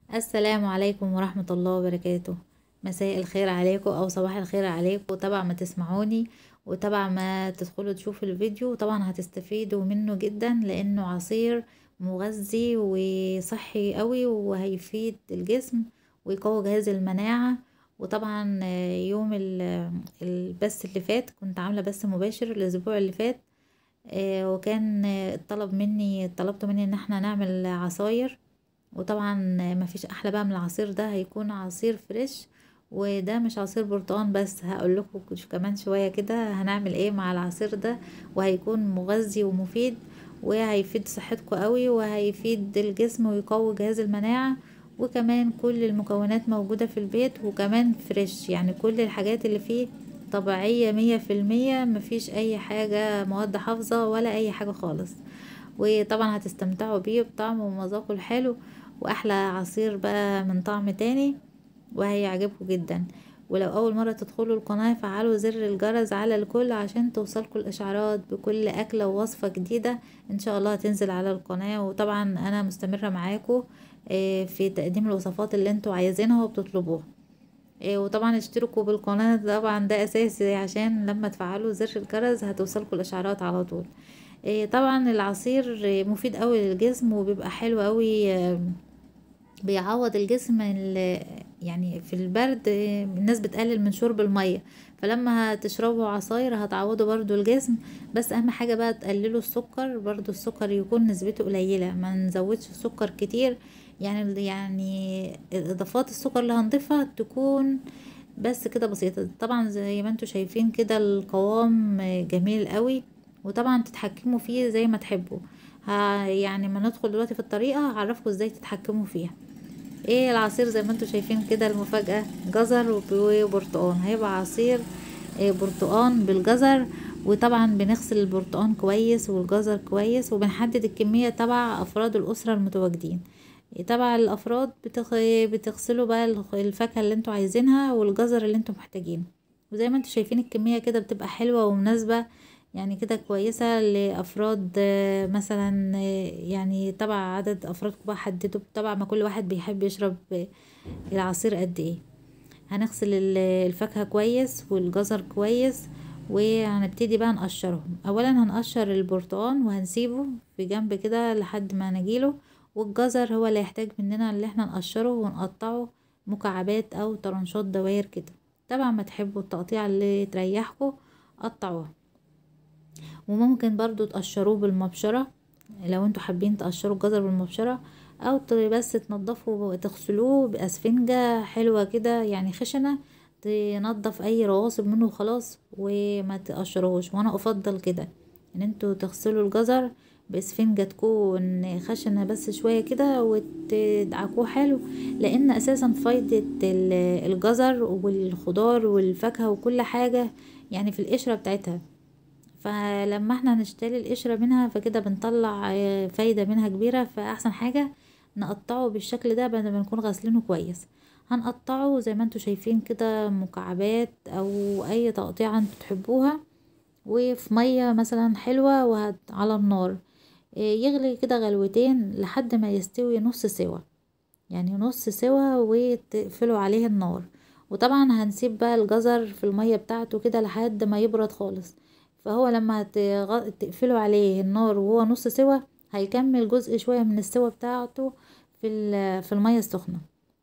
السلام عليكم ورحمة الله وبركاته مساء الخير عليكم او صباح الخير عليكم طبعا ما تسمعوني وطبعا ما تدخلوا تشوفوا الفيديو طبعا هتستفيدوا منه جدا لانه عصير مغذي وصحي قوي وهيفيد الجسم ويقوي جهاز المناعة وطبعا يوم البث اللي فات كنت عاملة بث مباشر الاسبوع اللي فات وكان الطلب مني طلبتوا مني ان احنا نعمل عصاير وطبعا مفيش احلى بقى من العصير ده هيكون عصير فريش وده مش عصير برتقان بس هقول لكم كمان شويه كده هنعمل ايه مع العصير ده وهيكون مغذي ومفيد وهيفيد صحتكم قوي وهيفيد الجسم ويقوي جهاز المناعه وكمان كل المكونات موجوده في البيت وكمان فريش يعني كل الحاجات اللي فيه طبيعيه مية في المية مفيش اي حاجه مواد حافظه ولا اي حاجه خالص وطبعا هتستمتعوا بيه بطعمه ومذاقه الحلو واحلى عصير بقى من طعم تاني وهيعجبكم جدا ولو اول مره تدخلوا القناه فعلوا زر الجرس على الكل عشان توصلكم الاشعارات بكل اكله ووصفه جديده ان شاء الله هتنزل على القناه وطبعا انا مستمره معاكم في تقديم الوصفات اللي انتوا عايزينها وبتطلبوها وطبعا اشتركوا بالقناه طبعا ده اساسي عشان لما تفعلوا زر الجرس هتوصلكم الاشعارات على طول طبعا العصير مفيد قوي للجسم وبيبقى حلو قوي بيعوض الجسم يعني في البرد الناس بتقلل من شرب المية فلما هتشربوا عصاير هتعوضوا برضو الجسم بس اهم حاجة بقى تقللوا السكر برضو السكر يكون نسبته قليلة ما نزودش السكر كتير يعني يعني اضافات السكر اللي هنضيفها تكون بس كده بسيطة طبعا زي ما انتوا شايفين كده القوام جميل قوي وطبعا تتحكموا فيه زي ما تحبوا يعني ما ندخل دلوقتي في الطريقة هعرفكم ازاي تتحكموا فيها ايه العصير زي ما انتوا شايفين كده المفاجأة جزر وبرتقان هيبقى عصير برتقان بالجزر وطبعا بنغسل البرتقان كويس والجزر كويس وبنحدد الكمية تبع افراد الاسرة المتواجدين تبع الافراد بتغ... بتغسلوا بقى الفاكهة اللي انتوا عايزينها والجزر اللي انتوا محتاجينه وزي ما انتوا شايفين الكمية كده بتبقى حلوة ومناسبة يعني كده كويسة لأفراد مثلا يعني طبعا عدد أفرادكم بقى حددوا طبعا ما كل واحد بيحب يشرب العصير قد ايه هنغسل الفاكهة كويس والجزر كويس وهنبتدي بقى نقشرهم اولا هنقشر البرتقان وهنسيبه في جنب كده لحد ما نجيله والجزر هو اللي يحتاج مننا اللي احنا نقشره ونقطعه مكعبات او طرنشات دواير كده طبعا ما تحبوا التقطيع اللي تريحكم قطعوها وممكن برضو تقشروه بالمبشرة لو انتوا حابين تقشروا الجزر بالمبشرة او بس تنضفوا وتغسلوه باسفنجة حلوة كده يعني خشنة تنضف اي رواسب منه وخلاص وما تقشروهوش وانا افضل كده ان انتوا تغسلوا الجزر باسفنجة تكون خشنة بس شوية كده وتدعكوه حلو لان اساسا فايدة الجزر والخضار والفاكهة وكل حاجة يعني في القشرة بتاعتها فلما احنا نشتري القشرة منها فكده بنطلع فايدة منها كبيرة فاحسن حاجة نقطعه بالشكل ده بعد ما نكون غاسلينه كويس هنقطعه زي ما انتوا شايفين كده مكعبات او اي تقطيعة انتوا تحبوها وفي مية مثلا حلوة وعلى النار يغلي كده غلوتين لحد ما يستوي نص سوا يعني نص سوا وتقفلوا عليه النار وطبعا هنسيب بقى الجزر في المية بتاعته كده لحد ما يبرد خالص فهو لما تقفلوا عليه النار وهو نص سوا هيكمل جزء شوية من السوا بتاعته في في المية السخنة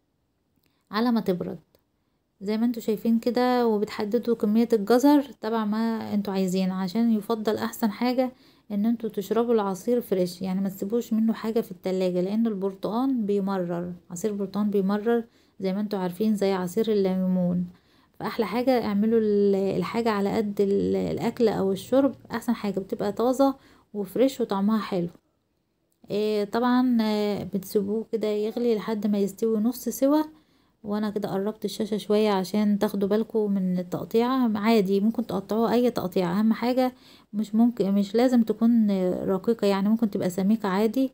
على ما تبرد زي ما انتوا شايفين كده وبتحددوا كمية الجزر تبع ما انتوا عايزين عشان يفضل احسن حاجة ان انتوا تشربوا العصير فريش يعني ما تسيبوش منه حاجة في التلاجة لان البرتقان بيمرر عصير البرتقان بيمرر زي ما انتوا عارفين زي عصير الليمون فاحلى حاجة اعملوا الحاجة على قد الاكل او الشرب احسن حاجة بتبقى طازة وفريش وطعمها حلو إيه طبعا بتسيبوه كده يغلي لحد ما يستوي نص سوا وانا كده قربت الشاشة شوية عشان تاخدوا بالكم من التقطيعة عادي ممكن تقطعوه اي تقطيعة اهم حاجة مش ممكن مش لازم تكون رقيقة يعني ممكن تبقى سميكة عادي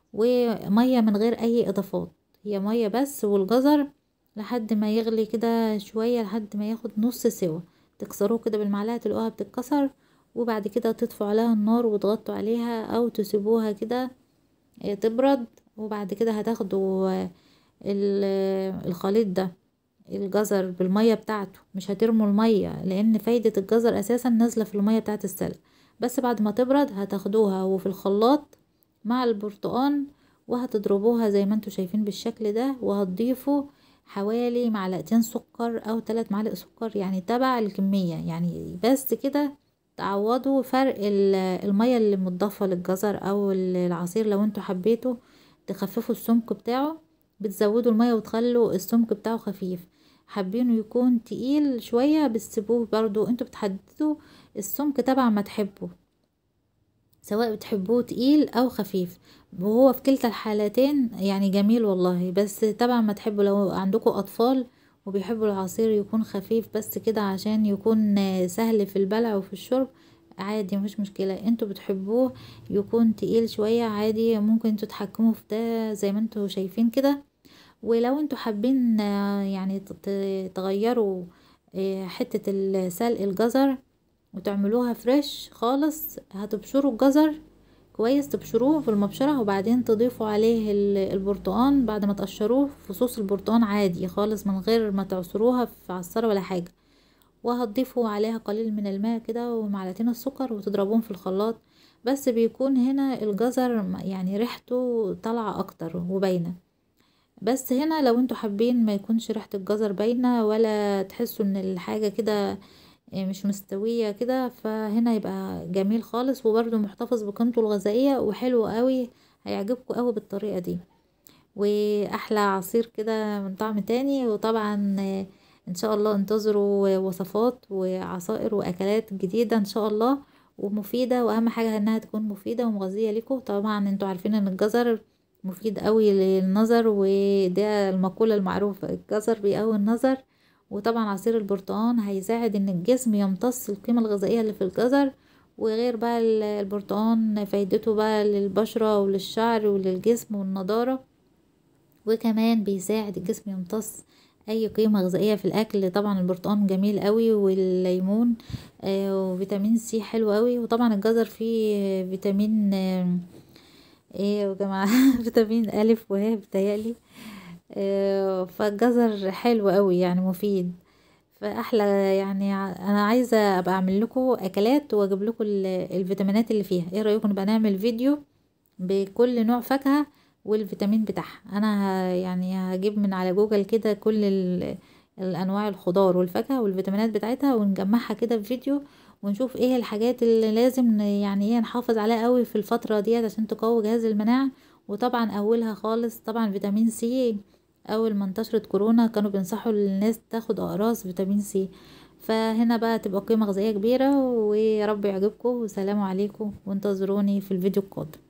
ومية من غير اي اضافات هي مية بس والجزر لحد ما يغلي كده شوية لحد ما ياخد نص سوا تكسروه كده بالمعلقة تلقوها بتتكسر وبعد كده تطفوا عليها النار وتغطوا عليها او تسيبوها كده تبرد وبعد كده هتاخدوا الخليط ده الجزر بالمية بتاعته مش هترموا المية لان فايدة الجزر اساسا نازلة في المية بتاعت السلق بس بعد ما تبرد هتاخدوها وفي الخلاط مع البرتقان وهتضربوها زي ما انتوا شايفين بالشكل ده وهتضيفوا حوالي معلقتين سكر او ثلاث معالق سكر يعني تبع الكمية يعني بس كده تعوضوا فرق المية اللي متضافة للجزر او العصير لو انتوا حبيتوا تخففوا السمك بتاعه بتزودوا المية وتخلوا السمك بتاعه خفيف حابينه يكون تقيل شوية بتسيبوه برضو انتوا بتحددوا السمك تبع ما تحبوا سواء بتحبوه تقيل او خفيف وهو في كلتا الحالتين يعني جميل والله بس طبعا ما تحبوا لو عندكم اطفال وبيحبوا العصير يكون خفيف بس كده عشان يكون سهل في البلع وفي الشرب عادي مفيش مشكلة انتوا بتحبوه يكون تقيل شوية عادي ممكن انتوا تحكموا في ده زي ما انتوا شايفين كده ولو انتوا حابين يعني تغيروا حتة سلق الجزر وتعملوها فريش خالص هتبشروا الجزر كويس تبشروه في المبشرة وبعدين تضيفوا عليه البرتقان بعد ما تقشروه في صوص البرتقان عادي خالص من غير ما تعصروها في عصارة ولا حاجة وهتضيفوا عليها قليل من الماء كده ومعلقتين السكر وتضربوهم في الخلاط بس بيكون هنا الجزر يعني ريحته طالعة اكتر وباينة بس هنا لو انتوا حابين ما يكونش ريحة الجزر باينة ولا تحسوا ان الحاجة كده مش مستوية كده فهنا يبقى جميل خالص وبرده محتفظ بقيمته الغذائية وحلو قوي هيعجبكم قوي بالطريقة دي واحلى عصير كده من طعم تاني وطبعا ان شاء الله انتظروا وصفات وعصائر واكلات جديدة ان شاء الله ومفيدة واهم حاجة انها تكون مفيدة ومغذية لكم طبعا انتوا عارفين ان الجزر مفيد قوي للنظر وده المقولة المعروفة الجزر بيقوي النظر وطبعا عصير البرتقان هيساعد ان الجسم يمتص القيمة الغذائية اللي في الجزر وغير بقى البرتقان فايدته بقى للبشرة وللشعر وللجسم والنضارة وكمان بيساعد الجسم يمتص اي قيمة غذائية في الاكل طبعا البرتقان جميل قوي والليمون آه وفيتامين سي حلو قوي وطبعا الجزر فيه فيتامين آه ايه يا جماعة فيتامين الف وهي بتهيألي آه فالجزر حلو قوي يعني مفيد فاحلى يعني انا عايزه ابقى اعمل لكم اكلات واجيب لكم الفيتامينات اللي فيها ايه رايكم نبقى نعمل فيديو بكل نوع فاكهه والفيتامين بتاعها انا يعني هجيب من على جوجل كده كل الانواع الخضار والفاكهه والفيتامينات بتاعتها ونجمعها كده في فيديو ونشوف ايه الحاجات اللي لازم يعني ايه نحافظ عليها قوي في الفتره ديت عشان تقوي جهاز المناعه وطبعا اولها خالص طبعا فيتامين سي اول ما انتشرت كورونا كانوا بينصحوا الناس تاخد اقراص فيتامين سي فهنا بقى تبقى قيمه غذائيه كبيره ويا رب يعجبكم والسلام عليكم وانتظروني في الفيديو القادم